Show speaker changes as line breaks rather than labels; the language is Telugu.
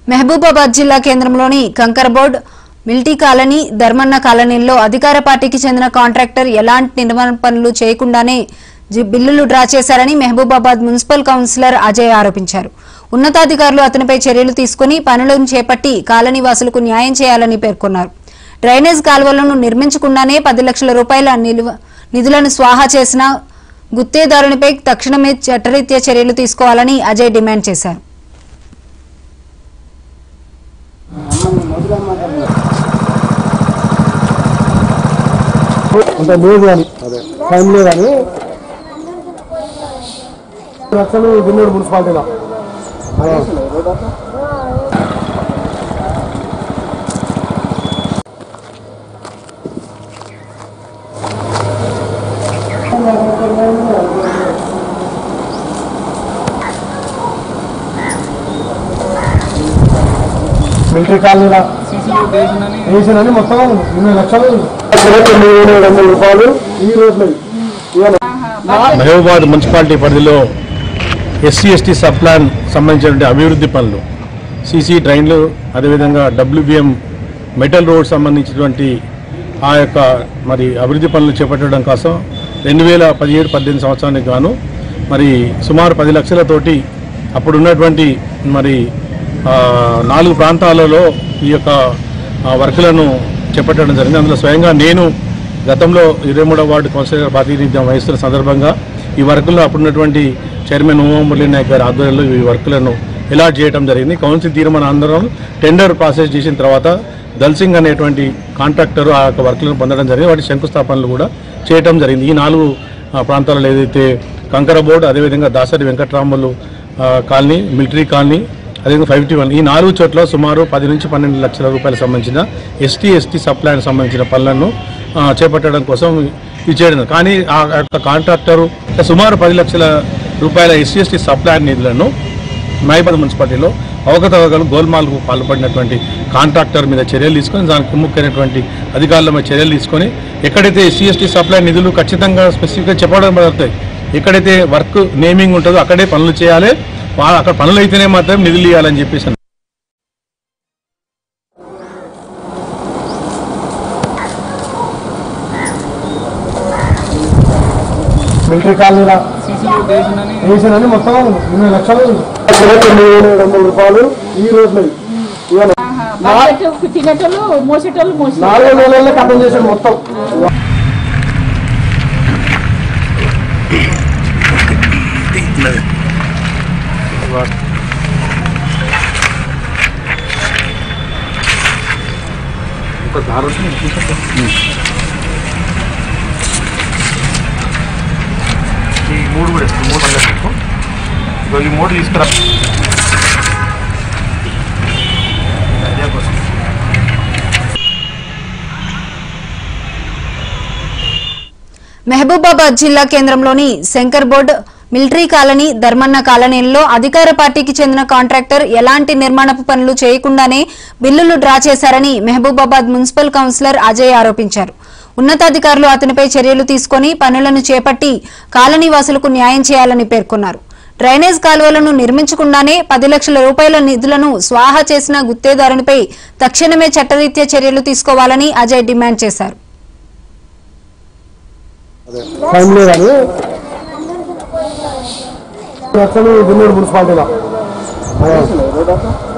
మహబూబాబాద్ జిల్లా కేంద్రంలోని కంకరబోర్డ్ మిల్టీ కాలనీ ధర్మన్న కాలనీల్లో అధికార పార్టీకి చెందిన కాంట్రాక్టర్ ఎలాంటి నిర్మాణ పనులు చేయకుండానే జి- బిల్లులు డ్రా చేశారని మహబూబాబాద్ మున్సిపల్ కౌన్సిలర్ అజయ్ ఆరోపించారు ఉన్నతాధికారులు అతనిపై చర్యలు తీసుకుని పనులను చేపట్టి కాలనీ వాసులకు న్యాయం చేయాలని పేర్కొన్నారు డ్రైనేజ్ కాలువలను నిర్మించకుండానే పది లక్షల రూపాయల నిలువ- నిధులను స్వాహా చేసిన గుత్తేదారునిపై తక్షణమే చట్టరీత్యా చర్యలు తీసుకోవాలని అజయ్ డిమాండ్ చేశారు
అంత లేదు అని టైం లేదని లక్షలు దిన్నూరు మున్సిపాలిటీలో మిలిటరీ కాలనీలో వేసినని మొత్తం ఎనిమిది లక్షలు తొమ్మిది వేల ఏడు వందల రూపాయలు ఈ రోడ్లు ఇవాళ
మహబూబాద్ మున్సిపాలిటీ పరిధిలో ఎస్సీ ఎస్టీ సబ్ ప్లాన్ సంబంధించినటువంటి అభివృద్ధి పనులు సీసీ డ్రైన్లు అదేవిధంగా డబ్ల్యూబిఎం మెటల్ రోడ్ సంబంధించినటువంటి ఆ యొక్క మరి అభివృద్ధి పనులు చేపట్టడం కోసం రెండు వేల పదిహేడు పద్దెనిమిది సంవత్సరానికి గాను మరి సుమారు పది లక్షలతోటి అప్పుడు ఉన్నటువంటి మరి ఆ, నాలుగు ప్రాంతాలలో ఈ యొక్క ఆ, వర్కులను చేపట్టడం జరిగింది అందులో స్వయంగా నేను గతంలో ఇరవై మూడవ వార్డు కౌన్సిలర్ ప్రాతినిధ్యం వహిస్తున్న సందర్భంగా ఈ వర్కుల్లో అప్పుడున్నటువంటి చైర్మన్ ఉమా మురళీ నాయక్ గారి ఆధ్వర్యంలో ఈ వర్కులను అలాట్ చేయడం జరిగింది కౌన్సిల్ తీర్మానం అందరం టెండర్ ప్రాసెస్ చేసిన తర్వాత దల్సింగ్ అనేటువంటి కాంట్రాక్టర్ ఆ యొక్క వర్కులను పొందడం జరిగింది వాటి శంకుస్థాపనలు కూడా చేయటం జరిగింది ఈ నాలుగు ఆ, ప్రాంతాలలో ఏదైతే కంకర బోర్డు అదేవిధంగా దాసరి వెంకట్రాములు ఆ, కాలనీ మిలిటరీ కాలనీ అదేవిధంగా ఫైవ్ టీ వన్ ఈ నాలుగు చోట్ల సుమారు పది నుంచి పన్నెండు లక్షల రూపాయలకు సంబంధించిన ఎస్టీ ఎస్టీ సప్లైకి సంబంధించిన పనులను ఆ, చేపట్టడం కోసం ఇది చేయడం కానీ ఆ యొక్క కాంట్రాక్టరు సుమారు పది లక్షల రూపాయల ఎస్సీ ఎస్టీ సప్లై నిధులను మైబాద్ మున్సిపాలిటీలో అవకతవకలు గోల్మాల్కు పాల్పడినటువంటి కాంట్రాక్టర్ మీద చర్యలు తీసుకొని దానికి కుమ్ముక్కైనటువంటి అధికారుల మీద చర్యలు తీసుకొని ఎక్కడైతే ఎస్సీ ఎస్టీ సప్లై నిధులు ఖచ్చితంగా స్పెసిఫిక్గా చెప్పడం పడతాయి ఎక్కడైతే వర్క్ నేమింగ్ ఉంటుందో అక్కడే పనులు చేయాలి వా- అక్కడ పనులు అయితేనే మాత్రం నిధులు ఇవ్వాలని చెప్పేసి అన్నారు.
మిలిటరీ కాలనీలో వేసినని మొత్తం ఎనిమిది లక్షలు తొమ్మిది వేల ఏడు వందల రూపాయలు ఈ రోడ్లు ఇవాళ
బకెట్ తినేటోళ్ళు మోసేటోళ్ళు మోసి
నాలుగు నెలల్లో కథం చేశాడు మొత్తం
ఈ మూడు కూడా ఈ మూడు పనులు పెట్టుకో. ఇగో ఈ మూడు తీసుకురా అదే కోసం.
మహబూబాబాద్ జిల్లా కేంద్రంలోని Shankar board military colony Dharmanna కాలనీల్లో అధికార పార్టీకి చెందిన కాంట్రాక్టర్ ఎలాంటి నిర్మాణపు పనులు చేయకుండానే బిల్లులు డ్రా చేశారని మహబూబాబాద్ మున్సిపల్ కౌన్సిలర్ అజయ్ ఆరోపించారు ఉన్నతాధికారులు అతనిపై చర్యలు తీసుకొని పనులను చేపట్టి కాలనీ వాసులకు న్యాయం చేయాలని పేర్కొన్నారు డ్రైనేజ్ కాలువలను నిర్మించకుండానే పది లక్షల రూపాయల నిధులను స్వాహా చేసిన గుత్తేదారునిపై తక్షణమే చట్టరీత్యా చర్యలు తీసుకోవాలని అజయ్ డిమాండ్ చేశారు
టైం లేదని లక్షలు దిన్నూరు మున్సిపాలిటీలో